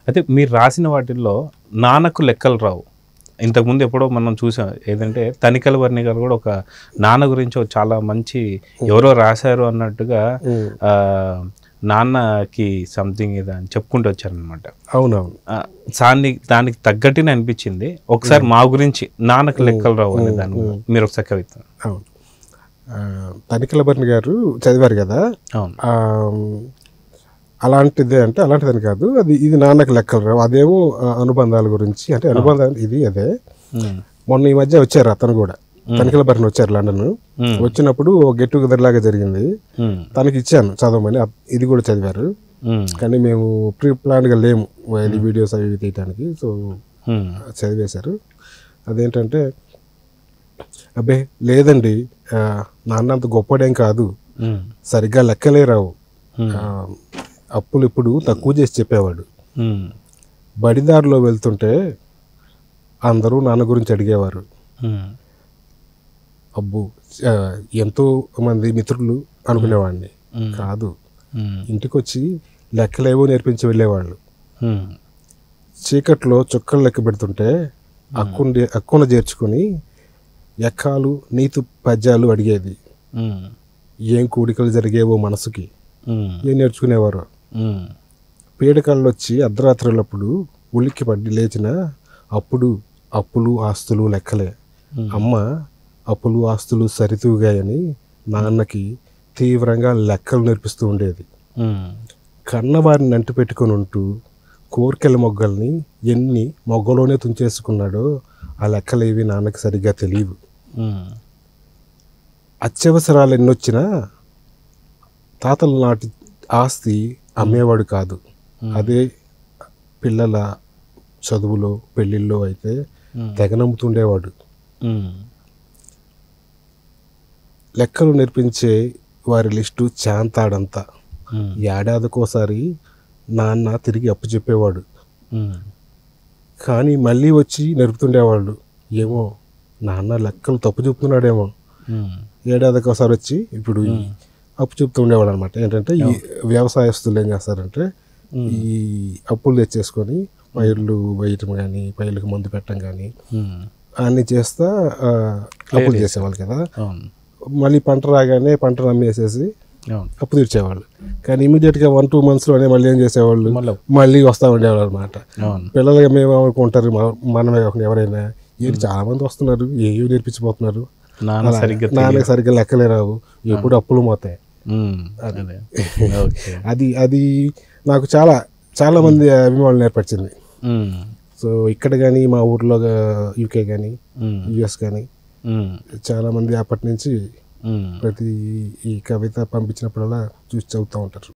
అయితే మీరు రాసిన వాటిల్లో నాన్నకు లెక్కలు రావు ఇంతకుముందు ఎప్పుడో మనం చూసాం ఏదంటే తనికల వర్ణి గారు కూడా ఒక నాన్న గురించి ఒక చాలా మంచి ఎవరో రాశారు అన్నట్టుగా ఉమ్. ఆ, నాన్నకి సంథింగ్ ఇది అని చెప్పుకుంటూ వచ్చారనమాట అవునవును దాన్ని దానికి తగ్గట్టునే అనిపించింది ఒకసారి మా గురించి నాన్నకు లెక్కలు రావు అనే దాని మీద మీరు ఒకసారి కవిత అవును ఆ, తనిఖీల భరణి గారు చదివారు కదా అవును ఆ, అలాంటిదే అంటే అలాంటిదని కాదు అది ఇది నాన్నకి లెక్కలు రావు అదేమో ఆ, అనుబంధాల గురించి అంటే అనుబంధాలు ఇది అదే ఉమ్, మొన్న ఈ మధ్య వచ్చారు అతను కూడా తనిఖీల భరణి వచ్చారు లండన్ ఉమ్, వచ్చినప్పుడు గెట్ టుగెదర్ లాగా జరిగింది ఉమ్, తనకి ఇచ్చాను చదవమని అ- ఇది కూడా చదివారు ఉమ్, కానీ మేము ప్రీ ప్లాన్గా లేము ఇది వీడియోస్ అవి ఇవి తీయడానికి సో ఉమ్, చదివేశారు అదేంటంటే అబ్బే లేదండి ఆ, నాన్న అంత గొప్పడేం కాదు ఉమ్, సరిగ్గా లెక్కలే రావు ఉమ్, ఆ, అప్పులు ఇప్పుడు తక్కువ చేసి చెప్పేవాడు ఉమ్, బడిదారిలో వెళ్తుంటే అందరూ నాన్న గురించి అడిగేవారు ఉమ్, అబ్బు ఆ, ఎంతో మంది మిత్రులు అనుకునేవాడిని ఉమ్, కాదు ఉమ్, ఇంటికి వచ్చి లెక్కలేవో నేర్పించి వెళ్ళేవాళ్ళు ఉమ్, చీకట్లో చుక్కలు లెక్క పెడుతుంటే అక్కుని అక్కున చేర్చుకుని ఎక్కాలు నీతు పద్యాలు అడిగేది ఉమ్, ఏం కూడికలు జరిగేవో మనసుకి ఉమ్, ఏం నేర్చుకునేవారు ఉమ్, పీడకళ్ళు వచ్చి అర్ధరాత్రులప్పుడు ఉలిక్కి పడి లేచిన అప్పుడు అప్పులు ఆస్తులు లెక్కలే ఉమ్. అమ్మ అప్పులు ఆస్తులు సరితూగాయని నాన్నకి తీవ్రంగా లెక్కలు నేర్పిస్తూ ఉండేది ఉమ్, కన్నవారిని అంటి పెట్టుకొని ఉంటూ కోరికల మొగ్గల్ని ఎన్ని మొగ్గలోనే తుంచేసుకున్నాడో ఆ లెక్కలేవి నాన్నకి సరిగ్గా తెలియవు ఉమ్, అత్యవసరాలు ఎన్నొచ్చినా తాతల నాటి ఆస్తి అమ్మేవాడు కాదు అదే పిల్లల చదువులో పెళ్ళిళ్ళలో అయితే ఉమ్, తెగ నమ్ముతుండేవాడు ఉమ్, లెక్కలు నేర్పించే వారి లిస్టు చాంతాడంతా ఉమ్, ఏడాదికోసారి నాన్న తిరిగి అప్పు చెప్పేవాడు ఉమ్, కానీ మళ్ళీ వచ్చి నేర్పుతుండేవాళ్ళు ఏమో నాన్న లెక్కలు తప్పు చెప్తున్నాడేమో ఉమ్, ఏడాదికి ఒకసారి వచ్చి ఇప్పుడు ఈ అప్పు చెప్తూ ఉండేవాడు అనమాట ఏంటంటే ఈ వ్యవసాయస్తులు ఏం చేస్తారంటే ఈ అప్పులు తెచ్చేసుకొని పైర్లు వేయటం కానీ పైర్లకు మందు పెట్టడం కానీ ఉమ్, అన్నీ చేస్తా ఆ, అప్పులు చేసేవాళ్ళు కదా అవును మళ్ళీ పంట రాగానే పంట అమ్మేసేసి అవును అప్పు తీర్చేవాళ్ళు కానీ ఇమీడియట్గా వన్ టూ మంత్స్లోనే మళ్ళీ ఏం చేసేవాళ్ళు మళ్ళీ మళ్ళీ వస్తూ ఉండేవాళ్ళు అనమాట అవును పిల్లలు మేము అనుకుంటారు మ- మనమే కాకుండా ఎవరైనా ఏంటి చాలా మంది వస్తున్నారు ఏవి నేర్పించిపోతున్నారు నాన్న సరిగ్గా నాన్నకి సరిగ్గా లెక్కలే రావు ఎప్పుడు అప్పులు మోతాయి ఉమ్, అదే ఓకే అది అది నాకు చాలా చాలా మంది అభిమానులు ఏర్పరిచింది ఉమ్, సో ఇక్కడ కానీ మా ఊర్లో యూకే కానీ ఉమ్, యుఎస్ కానీ ఉమ్, చాలా మంది అప్పటి నుంచి ఉమ్. ప్రతి ఈ కవిత పంపించినప్పుడల్లా చూసి చదువుతూ ఉంటారు